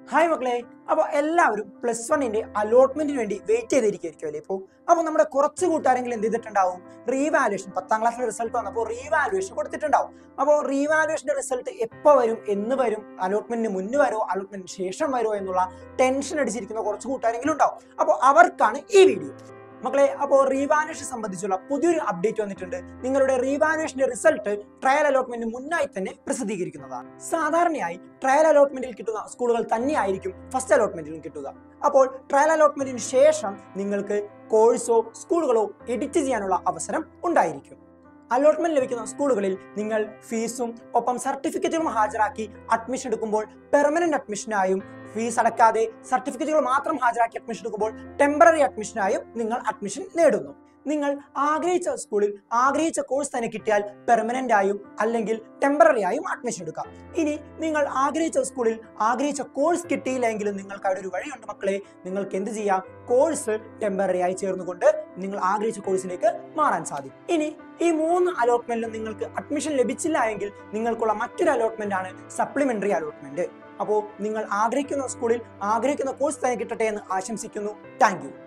hi മക്കളെ അപ്പോൾ എല്ലാവരും പ്ലസ് വണ്ണിന്റെ അലോട്ട്മെന്റിന് വേണ്ടി വെയിറ്റ് ചെയ്തിരിക്കുമായിരിക്കും അല്ലേ ഇപ്പോൾ അപ്പോൾ നമ്മുടെ കുറച്ച് കൂട്ടുകാരെങ്കിലും എന്ത് ചെയ്തിട്ടുണ്ടാവും റീവാലുവേഷൻ പത്താം ക്ലാസ്സിലെ റിസൾട്ട് വന്നപ്പോൾ റീവാലുവേഷൻ കൊടുത്തിട്ടുണ്ടാവും അപ്പോൾ റീവാലുവേഷന്റെ റിസൾട്ട് എപ്പോൾ വരും എന്ന് വരും അലോട്ട്മെന്റിന് മുന്ന് വരോ അലോട്ട്മെന്റിന് ശേഷം വരുമോ എന്നുള്ള ടെൻഷൻ അടിച്ചിരിക്കുന്ന കുറച്ച് കൂട്ടുകാരെങ്കിലും ഉണ്ടാവും അപ്പോൾ അവർക്കാണ് ഈ വീഡിയോ മക്കളെ അപ്പോൾ റീവാലുവേഷൻ സംബന്ധിച്ചുള്ള പുതിയൊരു അപ്ഡേറ്റ് വന്നിട്ടുണ്ട് നിങ്ങളുടെ റീവാലുവേഷന്റെ റിസൾട്ട് ട്രയൽ അലോട്ട്മെന്റിന് മുന്നായി തന്നെ പ്രസിദ്ധീകരിക്കുന്നതാണ് സാധാരണയായി ട്രയൽ അലോട്ട്മെന്റിൽ കിട്ടുന്ന സ്കൂളുകൾ തന്നെയായിരിക്കും ഫസ്റ്റ് അലോട്ട്മെന്റിലും കിട്ടുക അപ്പോൾ ട്രയൽ അലോട്ട്മെന്റിന് ശേഷം നിങ്ങൾക്ക് കോഴ്സോ സ്കൂളുകളോ എഡിറ്റ് ചെയ്യാനുള്ള അവസരം ഉണ്ടായിരിക്കും അലോട്ട്മെന്റ് ലഭിക്കുന്ന സ്കൂളുകളിൽ നിങ്ങൾ ഫീസും ഒപ്പം സർട്ടിഫിക്കറ്റുകളും ഹാജരാക്കി അഡ്മിഷൻ എടുക്കുമ്പോൾ പെർമനന്റ് അഡ്മിഷനായും ഫീസ് അടക്കാതെ സർട്ടിഫിക്കറ്റുകൾ മാത്രം ഹാജരാക്കി അഡ്മിഷൻ എടുക്കുമ്പോൾ ടെമ്പററി അഡ്മിഷനായും നിങ്ങൾ അഡ്മിഷൻ നേടുന്നു നിങ്ങൾ ആഗ്രഹിച്ച സ്കൂളിൽ ആഗ്രഹിച്ച കോഴ്സ് തന്നെ കിട്ടിയാൽ പെർമനന്റ് ആയും അല്ലെങ്കിൽ ടെമ്പററി ആയും അഡ്മിഷൻ എടുക്കാം ഇനി നിങ്ങൾ ആഗ്രഹിച്ച സ്കൂളിൽ ആഗ്രഹിച്ച കോഴ്സ് കിട്ടിയില്ലെങ്കിലും നിങ്ങൾക്ക് അവിടെ ഒരു വഴിയുണ്ട് മക്കളെ നിങ്ങൾക്ക് എന്ത് ചെയ്യാം കോഴ്സ് ടെമ്പററി ആയി ചേർന്നുകൊണ്ട് നിങ്ങൾ ആഗ്രഹിച്ച കോഴ്സിലേക്ക് മാറാൻ സാധിക്കും ഇനി ഈ മൂന്ന് അലോട്ട്മെന്റിലും നിങ്ങൾക്ക് അഡ്മിഷൻ ലഭിച്ചില്ല എങ്കിൽ നിങ്ങൾക്കുള്ള മറ്റൊരു അലോട്ട്മെന്റ് ആണ് സപ്ലിമെന്ററി അലോട്ട്മെന്റ് അപ്പോൾ നിങ്ങൾ ആഗ്രഹിക്കുന്ന സ്കൂളിൽ ആഗ്രഹിക്കുന്ന കോഴ്സ് തന്നെ കിട്ടട്ടെ എന്ന് ആശംസിക്കുന്നു താങ്ക്